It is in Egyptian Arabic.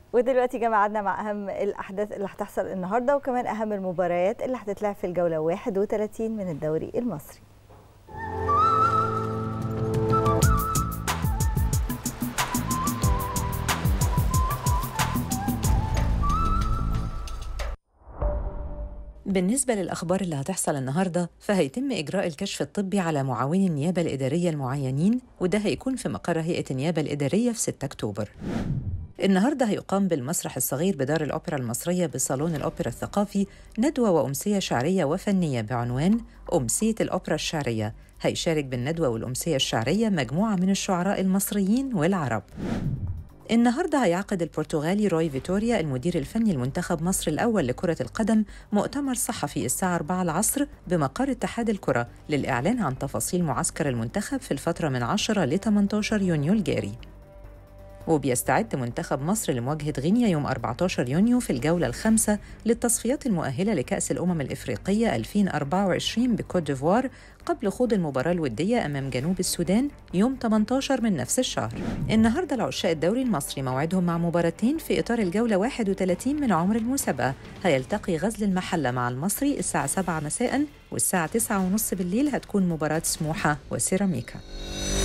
ودلوقتي جمعنا مع أهم الأحداث اللي هتحصل النهاردة وكمان أهم المباريات اللي هتتلعب في الجولة 31 من الدوري المصري بالنسبة للأخبار اللي هتحصل النهاردة فهيتم إجراء الكشف الطبي على معاوني النيابة الإدارية المعينين وده هيكون في مقر هيئة النيابة الإدارية في 6 أكتوبر النهارده هيقام بالمسرح الصغير بدار الأوبرا المصرية بصالون الأوبرا الثقافي ندوة وأمسية شعرية وفنية بعنوان أمسية الأوبرا الشعرية هيشارك بالندوة والأمسية الشعرية مجموعة من الشعراء المصريين والعرب النهارده هيعقد البرتغالي روي فيتوريا المدير الفني لمنتخب مصر الأول لكرة القدم مؤتمر صحفي الساعة 4 العصر بمقر اتحاد الكرة للإعلان عن تفاصيل معسكر المنتخب في الفترة من 10 ل 18 يونيو الجاري وبيستعد منتخب مصر لمواجهة غينيا يوم 14 يونيو في الجولة الخامسة للتصفيات المؤهلة لكأس الأمم الإفريقية 2024 بكوت ديفوار قبل خوض المباراة الودية أمام جنوب السودان يوم 18 من نفس الشهر النهاردة العشاء الدوري المصري موعدهم مع مباراتين في إطار الجولة 31 من عمر المسابقة هيلتقي غزل المحلة مع المصري الساعة 7 مساء والساعة 9 ونص بالليل هتكون مباراة سموحة وسيراميكا